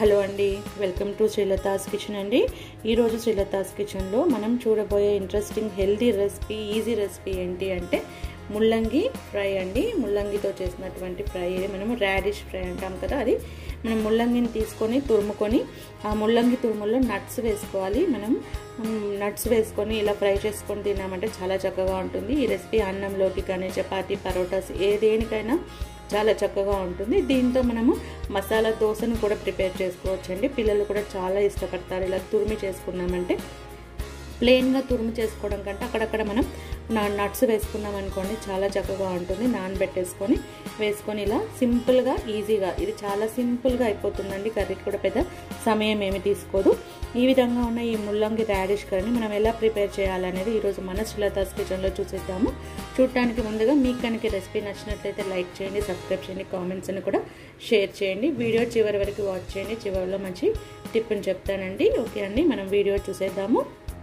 hello అండి welcome to Srilatha's kitchen అండి ఈరోజు శ్రీలతాస్ కిచెన్లో మనం చూడబోయే interesting healthy recipe easy recipe ఏంటి అంటే ముల్లంగి ఫ్రై అండి ముల్లంగితో చేసినటువంటి ఫ్రై మనము రాడిష్ ఫ్రై అంటాం కదా అది మనం ముల్లంగిని తీసుకొని తురుముకొని ఆ ముల్లంగి తురుములో నట్స్ వేసుకోవాలి మనం నట్స్ వేసుకొని ఇలా ఫ్రై చేసుకొని తిన్నామంటే చాలా చక్కగా ఉంటుంది ఈ రెసిపీ అన్నంలోకి కానీ చపాతీ పరోటాస్ ఏ దేనికైనా చాలా చక్కగా ఉంటుంది దీంతో మనము మసాలా దోశను కూడా ప్రిపేర్ చేసుకోవచ్చండి పిల్లలు కూడా చాలా ఇష్టపడతారు ఇలా తురిమి చేసుకున్నామంటే ప్లెయిన్గా తురుము చేసుకోవడం కంటే అక్కడక్కడ మనం నా నట్స్ వేసుకున్నాం అనుకోండి చాలా చక్కగా ఉంటుంది నానబెట్టేసుకొని వేసుకొని ఇలా సింపుల్గా ఈజీగా ఇది చాలా సింపుల్గా అయిపోతుందండి కర్రీకి కూడా పెద్ద సమయం ఏమి తీసుకోదు ఈ విధంగా ఉన్న ఈ ముల్లంగి రాడిష్ కర్రీని మనం ఎలా ప్రిపేర్ చేయాలనేది ఈరోజు మన శ్రీలతాస్ కిచెన్లో చూసేద్దాము చూడటానికి ముందుగా మీకు కనుక రెసిపీ నచ్చినట్లయితే లైక్ చేయండి సబ్స్క్రైబ్ చేయండి కామెంట్స్ని కూడా షేర్ చేయండి వీడియో చివరి వరకు వాచ్ చేయండి చివరిలో మంచి టిప్ని చెప్తానండి ఓకే అండి మనం వీడియో చూసేద్దాము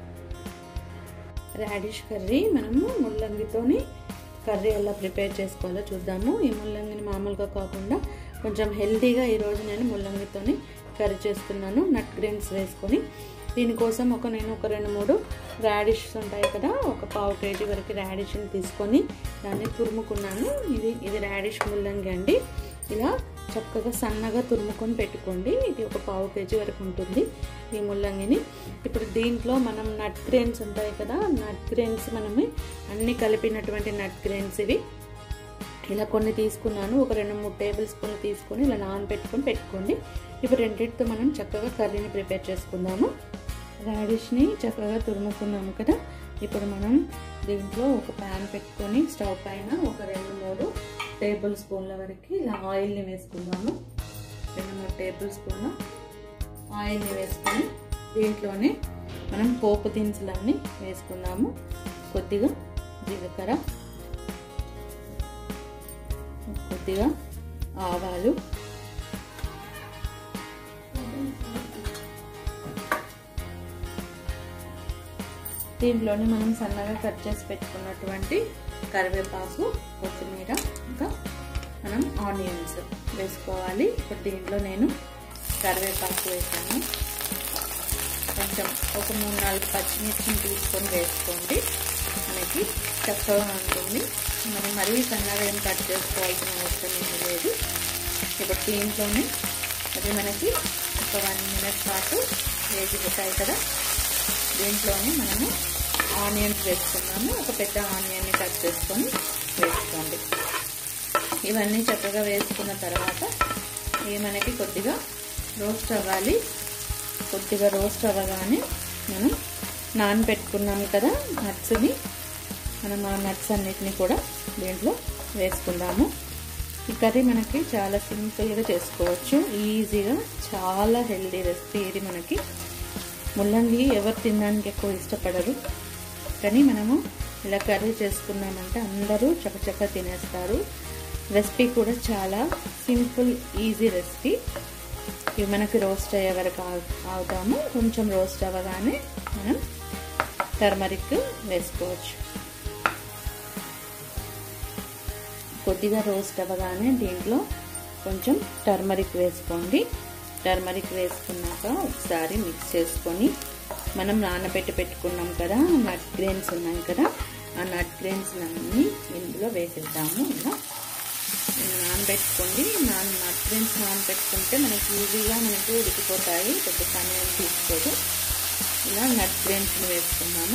రాడిష్ కర్రీ మనము ముల్లంగితోని కర్రీ ఎలా ప్రిపేర్ చేసుకోవాలో చూద్దాము ఈ ముల్లంగిని మామూలుగా కాకుండా కొంచెం హెల్తీగా ఈరోజు నేను ముల్లంగితోని కర్రీ చేస్తున్నాను నట్ గ్రెయిన్స్ వేసుకొని దీనికోసం ఒక నేను ఒక రెండు మూడు రాడిష్ ఉంటాయి కదా ఒక పావు కేజీ వరకు రాడిష్ని తీసుకొని దాన్ని తురుముకున్నాను ఇది ఇది రాడిష్ ముల్లంగి అండి ఇలా చక్కగా సన్నగా తురుముకొని పెట్టుకోండి ఇది ఒక పావు కేజీ వరకు ఉంటుంది ఈ ముల్లంగిని ఇప్పుడు దీంట్లో మనం నట్ గ్రెయిన్స్ ఉంటాయి కదా నట్ గ్రెయిన్స్ మనమే అన్నీ కలిపినటువంటి నట్ గ్రెయిన్స్ ఇవి ఇలా కొన్ని తీసుకున్నాను ఒక రెండు మూడు టేబుల్ స్పూన్లు తీసుకొని ఇలా నానబెట్టుకొని పెట్టుకోండి ఇప్పుడు రెండింటితో మనం చక్కగా కర్రీని ప్రిపేర్ చేసుకుందాము రాడిష్ని చక్కగా తురుముకున్నాము కదా ఇప్పుడు మనం దీంట్లో ఒక ప్యాన్ పెట్టుకొని స్టవ్ పైన ఒక రెండు మూడు టేబుల్ స్పూన్ల వరకు ఇలా ఆయిల్ని వేసుకుందాము రెండు మూడు టేబుల్ స్పూన్ల ఆయిల్ని వేసుకొని దీంట్లోనే మనం పోపు దినుసులన్నీ వేసుకుందాము కొద్దిగా జీలకర్ర కొద్దిగా ఆవాలు దీంట్లోనే మనం సన్నగా కట్ చేసి పెట్టుకున్నటువంటి కరివేపాకు కొత్తిమీర ఇంకా మనం ఆనియన్స్ వేసుకోవాలి ఇప్పుడు దీంట్లో నేను కరివేపాకు వేసాను కొంచెం ఒక మూడు నాలుగు పచ్చిమిర్చిని తీసుకొని వేసుకోండి మనకి చక్కగా ఉంటుంది మనం మరీ సన్నగా ఏం కట్ చేసుకోవాల్సిన అవసరం ఏమీ లేదు ఇప్పుడు దీంట్లోనే అది మనకి ఒక వన్ మినిట్ పాటు వేగిపోతాయి కదా దీంట్లోనే మనము ఆనియన్స్ వేసుకున్నాము ఒక పెద్ద ఆనియన్ని కట్ చేసుకొని వేసుకోండి ఇవన్నీ చక్కగా వేసుకున్న తర్వాత ఇవి మనకి కొద్దిగా రోస్ట్ అవ్వాలి కొద్దిగా రోస్ట్ అవ్వగానే మనం నానబెట్టుకున్నాము కదా నట్స్ని మనం ఆ నట్స్ అన్నిటిని కూడా దీంట్లో వేసుకుందాము ఈ కర్రీ మనకి చాలా సింపుల్గా చేసుకోవచ్చు ఈజీగా చాలా హెల్దీ రెసిపీ ఇది మనకి ముల్లంగి ఎవరు తినడానికి ఎక్కువ ఇష్టపడరు కానీ మనము ఇలా కర్రీ చేసుకున్నామంటే అందరూ చకచక తినేస్తారు రెసిపీ కూడా చాలా సింపుల్ ఈజీ రెసిపీ ఇవి మనకి రోస్ట్ అయ్యే వరకు అవుతాము కొంచెం రోస్ట్ అవ్వగానే మనం టర్మరిక్ వేసుకోవచ్చు కొద్దిగా రోస్ట్ అవ్వగానే దీంట్లో కొంచెం టర్మరిక్ వేసుకోండి టర్మరిక్ వేసుకున్నాక ఒకసారి మిక్స్ చేసుకొని మనం నానబెట్టి పెట్టుకున్నాం కదా నట్ గ్రెయిన్స్ ఉన్నాయి కదా ఆ నట్ గ్రెయిన్స్ అన్నీ ఇందులో వేసేద్దాము ఇలా నానబెట్టుకోండి నాన్ నట్ గ్రెయిన్స్ నానబెట్టుకుంటే మనకి ఈజీగా మనకు ఉడికిపోతాయి పెద్ద సమయం తీసుకోదు ఇలా నట్ గ్రెయిన్స్ని వేసుకున్నాము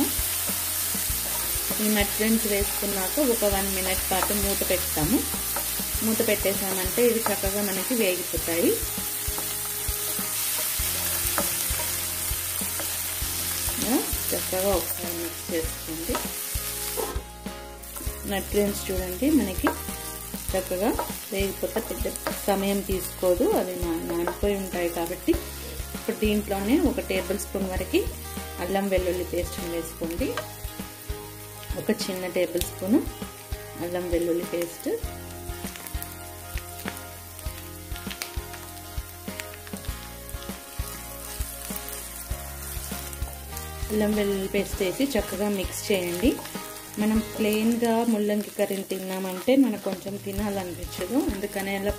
ఈ నట్ గ్రెయిన్స్ వేసుకున్నాక ఒక వన్ మినిట్ పాటు మూత పెడతాము మూత పెట్టేసామంటే ఇవి చక్కగా మనకి వేగిపోతాయి చక్కగా ఒకసారి మిక్స్ చేసుకోండి నట్ గ్రెయిన్స్ చూడండి మనకి చక్కగా వేగిపోతే పెద్ద సమయం తీసుకోదు అవి నానిపోయి ఉంటాయి కాబట్టి ఇప్పుడు దీంట్లోనే ఒక టేబుల్ స్పూన్ వరకు అల్లం వెల్లుల్లి పేస్ట్ని వేసుకోండి ఒక చిన్న టేబుల్ స్పూన్ అల్లం వెల్లుల్లి పేస్ట్ అల్లం వెల్లుల్లి పేస్ట్ వేసి చక్కగా మిక్స్ చేయండి మనం ప్లెయిన్గా ముల్లంగి కర్రీని తిన్నామంటే మనకు కొంచెం తినాలనిపించదు అందుకని అలా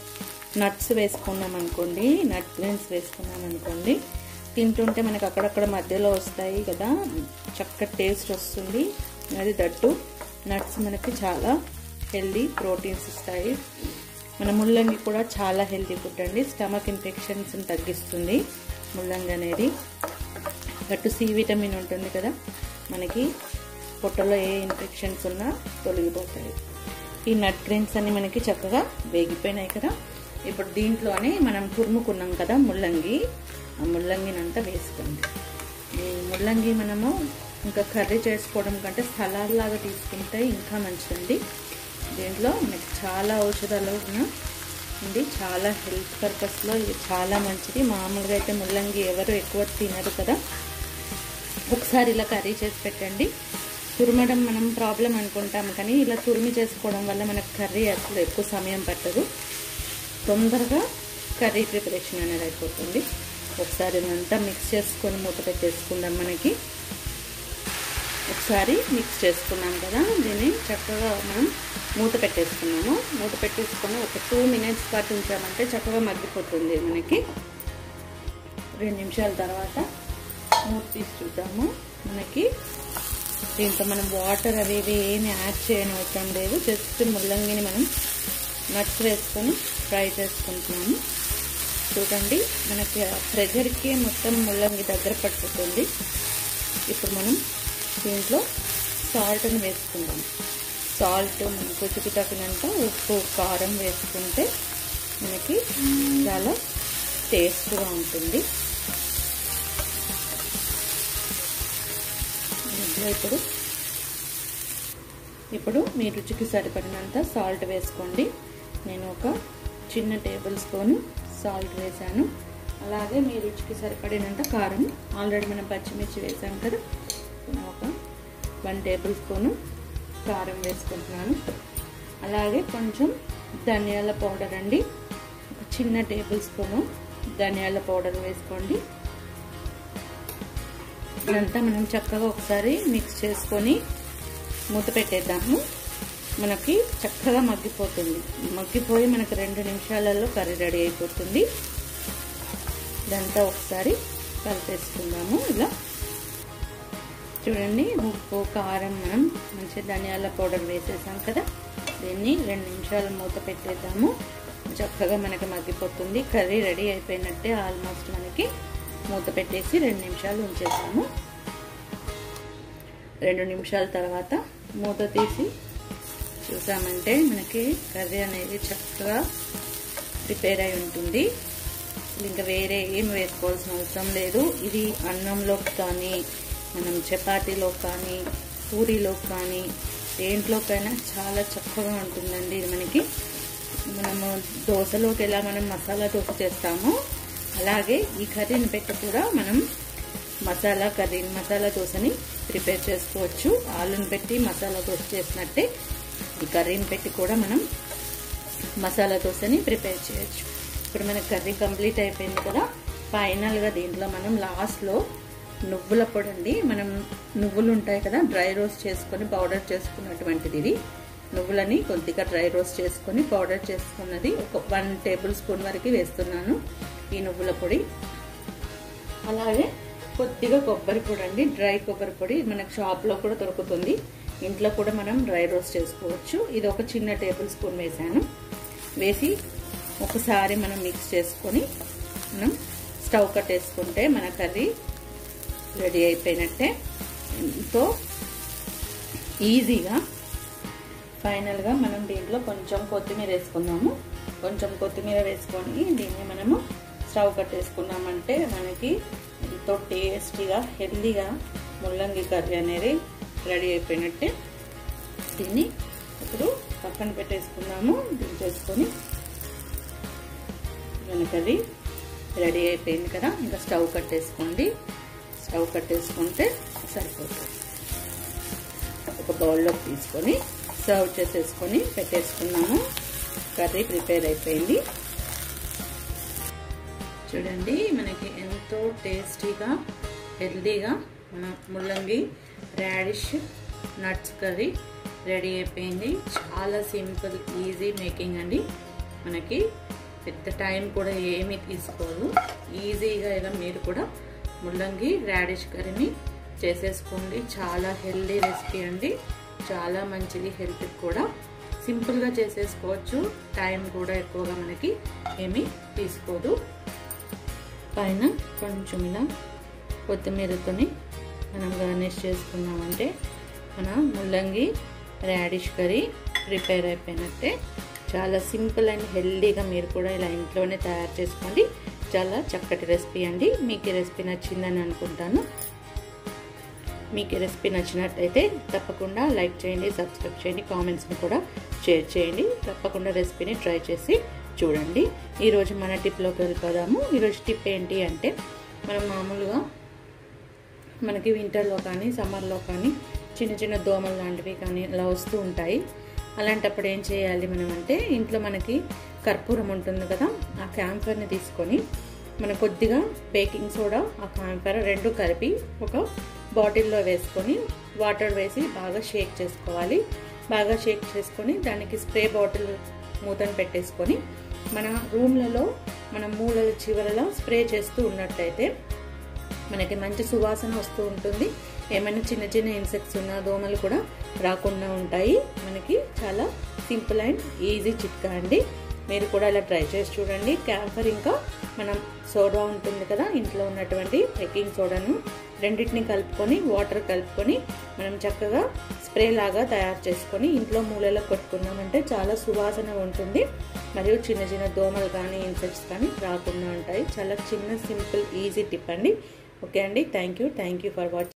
నట్స్ వేసుకున్నాం అనుకోండి నట్ గ్రీన్స్ వేసుకున్నాం అనుకోండి తింటుంటే మనకు అక్కడక్కడ మధ్యలో వస్తాయి కదా చక్కటి టేస్ట్ వస్తుంది అది దట్టు నట్స్ మనకి చాలా హెల్దీ ప్రోటీన్స్ ఇస్తాయి మన ముల్లంగి కూడా చాలా హెల్దీ ఫుడ్ అండి స్టమక్ ఇన్ఫెక్షన్స్ని తగ్గిస్తుంది ముల్లంగి అనేది గట్టు సి విటమిన్ ఉంటుంది కదా మనకి పొట్టలో ఏ ఇన్ఫెక్షన్స్ ఉన్నా తొలగిపోతాయి ఈ నట్ గ్రెయిన్స్ అన్ని మనకి చక్కగా వేగిపోయినాయి కదా ఇప్పుడు దీంట్లోనే మనం తురుముకున్నాం కదా ముల్లంగి ఆ ముల్లంగినంతా వేసుకోండి ఈ ముల్లంగి మనము ఇంకా కర్రీ చేసుకోవడం కంటే సలాడ్ లాగా తీసుకుంటే ఇంకా మంచిదండి దీంట్లో మనకి చాలా ఔషధాలు ఉన్న ఉంది చాలా హెల్త్ పర్పస్లో ఇది చాలా మంచిది మామూలుగా అయితే ముల్లంగి ఎవరు ఎక్కువ తినరు కదా ఒకసారి ఇలా కర్రీ చేసి పెట్టండి తురమడం మనం ప్రాబ్లం అనుకుంటాం కానీ ఇలా తురిమి చేసుకోవడం వల్ల మనకు కర్రీ అసలు ఎక్కువ సమయం పట్టదు తొందరగా కర్రీ ప్రిపరేషన్ అనేది అయిపోతుంది ఒకసారి ఇదంతా మిక్స్ చేసుకొని మూత పెట్టేసుకుందాం మనకి ఒకసారి మిక్స్ చేసుకున్నాం కదా దీన్ని చక్కగా మనం మూత పెట్టేసుకున్నాము మూత పెట్టేసుకొని ఒక టూ మినిట్స్ పాటు ఉంచామంటే చక్కగా మగ్గిపోతుంది మనకి రెండు నిమిషాల తర్వాత మూత తీసి చూద్దాము మనకి దీంట్లో మనం వాటర్ అవి ఇవి ఏమి యాడ్ చేయని అవసరం లేదు జస్ట్ ముల్లంగిని మనం నట్స్ వేసుకొని ఫ్రై చేసుకుంటున్నాము చూడండి మనకి ప్రెజర్కి మొత్తం ముల్లంగి దగ్గర పట్టుతుంది ఇప్పుడు మనం దీంట్లో సాల్ట్ని వేసుకుందాం సాల్ట్ మనకు రుచికి తగినంత ఉప్పు కారం వేసుకుంటే మనకి చాలా టేస్ట్గా ఉంటుంది ఇప్పుడు ఇప్పుడు మీ రుచికి సరిపడినంత సాల్ట్ వేసుకోండి నేను ఒక చిన్న టేబుల్ స్పూన్ సాల్ట్ వేసాను అలాగే మీ రుచికి సరిపడినంత కారం ఆల్రెడీ మనం పచ్చిమిర్చి వేసాం కదా ఒక వన్ టేబుల్ స్పూను కారం వేసుకుంటున్నాను అలాగే కొంచెం ధనియాల పౌడర్ అండి ఒక చిన్న టేబుల్ స్పూను ధనియాల పౌడర్ వేసుకోండి ఇదంతా మనం చక్కగా ఒకసారి మిక్స్ చేసుకొని మూత పెట్టేద్దాము మనకి చక్కగా మగ్గిపోతుంది మగ్గిపోయి మనకి రెండు నిమిషాలలో కర్రీ రెడీ అయిపోతుంది ఇదంతా ఒకసారి కలిపేసుకుందాము ఇలా చూడండి ఉప్పు కారం మనం మంచి ధనియాల పౌడర్ వేసేసాం కదా దీన్ని రెండు నిమిషాలు మూత పెట్టేద్దాము చక్కగా మనకి మగ్గిపోతుంది కర్రీ రెడీ అయిపోయినట్టే ఆల్మోస్ట్ మనకి మూత పెట్టేసి రెండు నిమిషాలు ఉంచేసాము రెండు నిమిషాల తర్వాత మూత తీసి చూసామంటే మనకి కర్రీ అనేది చక్కగా ప్రిపేర్ అయి ఉంటుంది ఇంకా వేరే ఏం వేసుకోవాల్సిన అవసరం లేదు ఇది అన్నంలోకి కానీ మనం చపాతీలో కానీ పూరీలో కానీ దేంట్లోకైనా చాలా చక్కగా ఉంటుందండి ఇది మనకి మనము దోశలోకి ఎలా మనం మసాలా దోశ చేస్తామో అలాగే ఈ కర్రీని పెట్టి కూడా మనం మసాలా కర్రీ మసాలా దోశని ప్రిపేర్ చేసుకోవచ్చు ఆలుని పెట్టి మసాలా దోశ చేసినట్టే ఈ కర్రీని పెట్టి కూడా మనం మసాలా దోశని ప్రిపేర్ చేయొచ్చు ఇప్పుడు మన కర్రీ కంప్లీట్ అయిపోయింది కదా ఫైనల్గా దీంట్లో మనం లాస్ట్లో నువ్వుల పొడి అండి మనం నువ్వులు ఉంటాయి కదా డ్రై రోస్ట్ చేసుకొని పౌడర్ చేసుకున్నటువంటిది ఇది నువ్వులని కొద్దిగా డ్రై రోస్ట్ చేసుకొని పౌడర్ చేసుకున్నది ఒక వన్ టేబుల్ స్పూన్ వరకు వేస్తున్నాను ఈ నువ్వుల పొడి అలాగే కొద్దిగా కొబ్బరి పొడి అండి డ్రై కొబ్బరి పొడి మనకు షాప్లో కూడా దొరుకుతుంది ఇంట్లో కూడా మనం డ్రై రోస్ట్ చేసుకోవచ్చు ఇది ఒక చిన్న టేబుల్ స్పూన్ వేసాను వేసి ఒకసారి మనం మిక్స్ చేసుకొని మనం స్టవ్ కట్టేసుకుంటే మన కర్రీ రెడీ అయిపోయినట్టే ఎంతో ఈజీగా ఫైనల్గా మనం దీంట్లో కొంచెం కొత్తిమీర వేసుకుందాము కొంచెం కొత్తిమీర వేసుకొని దీన్ని మనము స్టవ్ కట్టేసుకున్నామంటే మనకి ఎంతో టేస్టీగా హెల్దీగా ముల్లంగి కర్రీ అనేది రెడీ అయిపోయినట్టే దీన్ని ఇప్పుడు పక్కన పెట్టేసుకున్నాము దించేసుకొని కర్రీ రెడీ అయిపోయింది కదా ఇంకా స్టవ్ కట్టేసుకోండి స్టవ్ కట్టేసుకుంటే సరిపోతుంది ఒక బౌల్లో తీసుకొని సర్వ్ చేసేసుకొని పెట్టేసుకున్నాము కర్రీ ప్రిపేర్ అయిపోయింది చూడండి మనకి ఎంతో టేస్టీగా హెల్దీగా మన ముల్లంగి రాడిష్ నట్స్ కర్రీ రెడీ అయిపోయింది చాలా సింపుల్ ఈజీ మేకింగ్ అండి మనకి పెద్ద టైం కూడా ఏమీ తీసుకోదు ఈజీగా ఇలా మీరు కూడా ముల్లంగి రాడిష్ కర్రీని చేసేసుకోండి చాలా హెల్దీ రెసిపీ అండి చాలా మంచిది హెల్త్కి కూడా సింపుల్గా చేసేసుకోవచ్చు టైం కూడా ఎక్కువగా మనకి ఏమీ తీసుకోదు పైన కొంచెం ఇలా కొత్తిమీరతోని మనం గార్నిష్ చేసుకున్నామంటే మన ముల్లంగి రాడిష్ కర్రీ ప్రిపేర్ అయిపోయినట్టే చాలా సింపుల్ అండ్ హెల్దీగా మీరు కూడా ఇలా ఇంట్లోనే తయారు చేసుకోండి చాలా చక్కటి రెసిపీ అండి మీకు ఈ రెసిపీ నచ్చిందని అనుకుంటాను మీకు ఈ రెసిపీ నచ్చినట్టయితే తప్పకుండా లైక్ చేయండి సబ్స్క్రైబ్ చేయండి కామెంట్స్ని కూడా షేర్ చేయండి తప్పకుండా రెసిపీని ట్రై చేసి చూడండి ఈరోజు మన టిప్లోకి వెళ్ళిపోదాము ఈరోజు టిప్ ఏంటి అంటే మనం మామూలుగా మనకి వింటర్లో కానీ సమ్మర్లో కానీ చిన్న చిన్న దోమలు లాంటివి కానీ అలా వస్తూ ఉంటాయి అలాంటప్పుడు ఏం చేయాలి మనం అంటే ఇంట్లో మనకి కర్పూరం ఉంటుంది కదా ఆ క్యాంఫర్ని తీసుకొని మనం కొద్దిగా బేకింగ్ సోడా ఆ క్యాంఫర్ రెండు కలిపి ఒక బాటిల్లో వేసుకొని వాటర్ వేసి బాగా షేక్ చేసుకోవాలి బాగా షేక్ చేసుకొని దానికి స్ప్రే బాటిల్ మూతను పెట్టేసుకొని మన రూమ్లలో మన మూలల చివరలో స్ప్రే చేస్తూ ఉన్నట్టయితే మనకి మంచి సువాసన వస్తూ ఉంటుంది ఏమైనా చిన్న చిన్న ఇన్సెక్ట్స్ ఉన్న దోమలు కూడా రాకుండా ఉంటాయి మనకి చాలా సింపుల్ అండ్ ఈజీ చిట్కా అండి మీరు కూడా ఇలా ట్రై చేసి చూడండి క్యాంఫర్ ఇంకా మనం సోడా ఉంటుంది కదా ఇంట్లో ఉన్నటువంటి బేకింగ్ సోడాను రెండింటిని కలుపుకొని వాటర్ కలుపుకొని మనం చక్కగా స్ప్రే లాగా తయారు చేసుకొని ఇంట్లో మూలలో కొట్టుకున్నామంటే చాలా సువాసన ఉంటుంది మరియు చిన్న చిన్న దోమలు కానీ ఇన్సెక్ట్స్ కానీ రాకుండా ఉంటాయి చాలా చిన్న సింపుల్ ఈజీ టిప్ అండి ఓకే అండి thank you thank you for watching